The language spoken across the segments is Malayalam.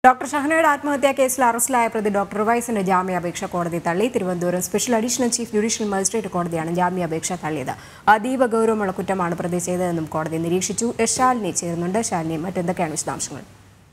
ഡോക്ടർ ഷഹനയുടെ ആത്മഹത്യാ കേസിൽ അറസ്റ്റിലായ പ്രതി ഡോക്ടർ റിവൈസിന്റെ ജാമ്യാപേക്ഷ കോടതി തള്ളി Thiruvananthapuram special additional chief judicial magistrate കോടതിയാണ് ജാമ്യാപേക്ഷ തള്ളിയത് അതീവ ഗൗരവമുള്ള കുറ്റമാണ് പ്രതി ചെയ്തതെന്നും കോടതി നിരീക്ഷിച്ചു എസ് ശാലിനി ചേരുന്നുണ്ട് ശാലിനി മറ്റെന്തൊക്കെയാണ് വിശദാംശങ്ങൾ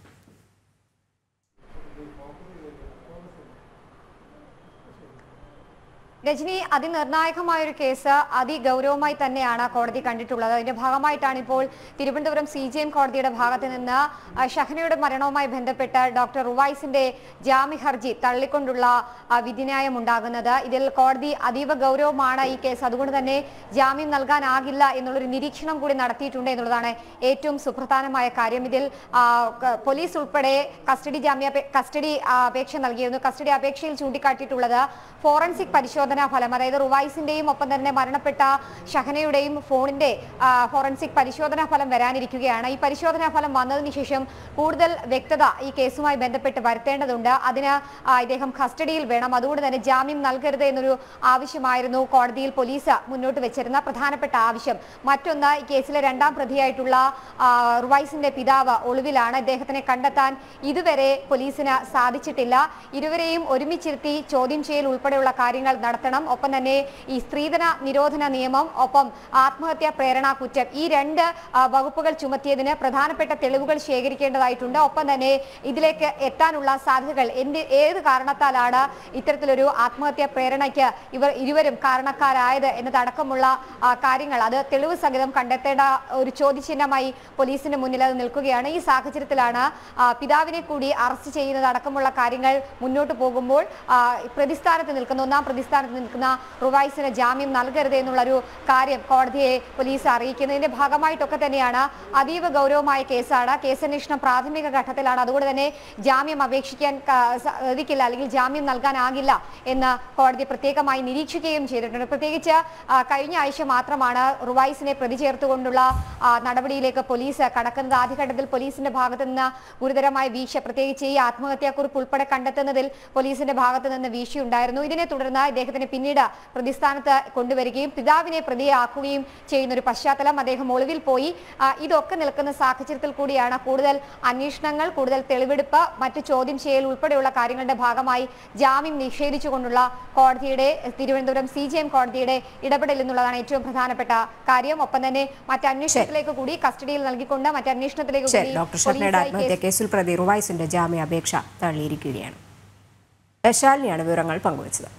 രജനി അതിനിർണായകമായ ഒരു കേസ് അതിഗൗരവമായി തന്നെയാണ് കോടതി കണ്ടിട്ടുള്ളത് അതിന്റെ ഭാഗമായിട്ടാണ് ഇപ്പോൾ തിരുവനന്തപുരം സി ജി എം കോടതിയുടെ ഭാഗത്ത് നിന്ന് ആ, ഷഹനയുടെ മരണവുമായി ബന്ധപ്പെട്ട് ഡോക്ടർ റുവൈസിന്റെ ജാമ്യ ഹർജി തള്ളിക്കൊണ്ടുള്ള ആ, വിധിന്യായം ഉണ്ടാകുന്നത് ഇതിൽ കോടതി അതീവ ഗൗരവമാണ് ഈ കേസ് അതുകൊണ്ട് തന്നെ ജാമ്യം നൽകാനാകില്ല എന്നുള്ളൊരു നിരീക്ഷണം കൂടി നടത്തിയിട്ടുണ്ട് എന്നുള്ളതാണ് ഏറ്റവും സുപ്രധാനമായ കാര്യം ഇതിൽ ആ, ക- പോലീസ് ഉൾപ്പെടെ കസ്റ്റഡി ജാമ്യ കസ്റ്റഡി ആ, അപേക്ഷ നൽകിയിരുന്നു കസ്റ്റഡി അപേക്ഷയിൽ ചൂണ്ടിക്കാട്ടിയിട്ടുള്ളത് ഫോറൻസിക് പരിശോധനാ ഫലം അതായത് റുവൈസിന്റെയും ഒപ്പം തന്നെ മരണപ്പെട്ട ഷഹനയുടെയും ഫോണിന്റെ ആ, ഫോറൻസിക് പരിശോധനാ ഫലം വരാനിരിക്കുകയാണ് ഈ പരിശോധനാ ഫലം വന്നതിന് ശേഷം കൂടുതൽ വ്യക്തത ഈ കേസുമായി ബന്ധപ്പെട്ട് വരുത്തേണ്ടതുണ്ട് അതിന് ആ, ഇദ്ദേഹം കസ്റ്റഡിയിൽ വേണം അതുകൊണ്ട് തന്നെ ജാമ്യം നൽകരുത് എന്നൊരു ആവശ്യമായിരുന്നു കോടതിയിൽ പോലീസ് മുന്നോട്ട് വെച്ചിരുന്ന പ്രധാനപ്പെട്ട ആവശ്യം മറ്റൊന്ന് ഈ കേസിലെ രണ്ടാം പ്രതിയായിട്ടുള്ള ആ, റുവൈസിന്റെ പിതാവ് ഒളിവിലാണ് ഇദ്ദേഹത്തിനെ കണ്ടെത്താൻ ഇതുവരെ പോലീസിന് സാധിച്ചിട്ടില്ല ഇരുവരെയും ഒരുമിച്ചിരുത്തി ചോദ്യം ചെയ്യൽ ഉൾപ്പെടെയുള്ള കാര്യങ്ങൾ നടത്തണം ഒപ്പം തന്നെ ഈ സ്ത്രീധന നിരോധന നിയമം ഒപ്പം ആത്മഹത്യാ പ്രേരണാ കുറ്റം ഈ രണ്ട് ആ, വകുപ്പുകൾ ചുമത്തിയതിന് പ്രധാനപ്പെട്ട തെളിവുകൾ ശേഖരിക്കേണ്ടതായിട്ടുണ്ട് ഒപ്പം തന്നെ ഇതിലേക്ക് എത്താനുള്ള സാധ്യതകൾ എന്ത് ഏത് കാരണത്താലാണ് ഇത്തരത്തിലൊരു ആത്മഹത്യാ പ്രേരണയ്ക്ക് ഇവർ ഇരുവരും കാരണക്കാരായത് എന്നതടക്കമുള്ള ആ, കാര്യങ്ങൾ അത് തെളിവ് സഹിതം കണ്ടെത്തേണ്ട ഒരു ചോദ്യചിഹ്നമായി പോലീസിന് മുന്നിൽ അത് നിൽക്കുകയാണ് ഈ സാഹചര്യത്തിലാണ് ആ, പിതാവിനെ കൂടി അറസ്റ്റ് ചെയ്യുന്നത് അടക്കമുള്ള കാര്യങ്ങൾ മുന്നോട്ട് പോകുമ്പോൾ ആ, പ്രതിസ്ഥാനത്ത് നിൽക്കുന്ന ഒന്നാം പ്രതിസ്ഥാനത്ത് നിൽക്കുന്ന റുവൈസിന് ജാമ്യം നൽകരുത് എന്നുള്ളൊരു കാര്യം കോടതിയെ പോലീസ് അറിയിക്കുന്നതിന്റെ ഭാഗമായിട്ടൊക്കെ തന്നെയാണ് അതീവ ഗൗരവമായ കേസാണ് കേസന്വേഷണം പ്രാഥമിക ഘട്ടത്തിലാണ് അതുകൊണ്ട് തന്നെ ജാമ്യം അപേക്ഷിക്കാൻ ക- സാധിക്കില്ല അല്ലെങ്കിൽ ജാമ്യം നൽകാനാകില്ല എന്ന് കോടതി പ്രത്യേകമായി നിരീക്ഷിക്കുകയും ചെയ്തിട്ടുണ്ട് പ്രത്യേകിച്ച് ആ, കഴിഞ്ഞ ആഴ്ച മാത്രമാണ് റുവൈസിനെ പ്രതി ചേർത്തുകൊണ്ടുള്ള ആ, നടപടിയിലേക്ക് പോലീസ് കടക്കുന്നത് ആദ്യഘട്ടത്തിൽ പോലീസിന്റെ ഭാഗത്തു നിന്ന് ഗുരുതരമായ വീഴ്ച പ്രത്യേകിച്ച് ഈ ആത്മഹത്യാക്കുറിപ്പ് ഉൾപ്പെടെ കണ്ടെത്തുന്നതിൽ പോലീസിന്റെ ഭാഗത്തു നിന്ന് വീഴ്ചയുണ്ടായിരുന്നു ഇതിനെ തുടർന്ന് ഇദ്ദേഹത്തിന് പിന്നീട് പ്രതിസ്ഥാനത്ത് കൊണ്ടുവരികയും പിതാവിനെ പ്രതിയാക്കുകയും ചെയ്യുന്ന ഒരു പശ്ചാത്തലം അദ്ദേഹം ഒളിവിൽ പോയി ആ, ഇതൊക്കെ നിൽക്കുന്ന സാഹചര്യത്തിൽ കൂടിയാണ് കൂടുതൽ അന്വേഷണങ്ങൾ കൂടുതൽ തെളിവെടുപ്പ് മറ്റു ചോദ്യം ചെയ്യൽ ഉൾപ്പെടെയുള്ള കാര്യങ്ങളുടെ ഭാഗമായി ജാമ്യം നിഷേധിച്ചുകൊണ്ടുള്ള കോടതിയുടെ തിരുവനന്തപുരം സി ജി എം കോടതിയുടെ ഇടപെടൽ എന്നുള്ളതാണ് ഏറ്റവും പ്രധാനപ്പെട്ട കാര്യം ഒപ്പം തന്നെ മറ്റ് അന്വേഷണത്തിലേക്ക് കൂടി കസ്റ്റഡിയിൽ നൽകിക്കൊണ്ട് മറ്റ് അന്വേഷണത്തിലേക്ക് ശരി കൂടി ഡോക്ടർ ഷഹനയുടെ പോലീസ് ഈ ആത്മഹത്യാ കേസിൽ പ്രതി റുവൈസിന്റെ ജാമ്യാപേക്ഷ തള്ളിയിരിക്കുകയാണ് എസ് ശാലിനിയാണ് വിവരങ്ങൾ പങ്കുവച്ചത്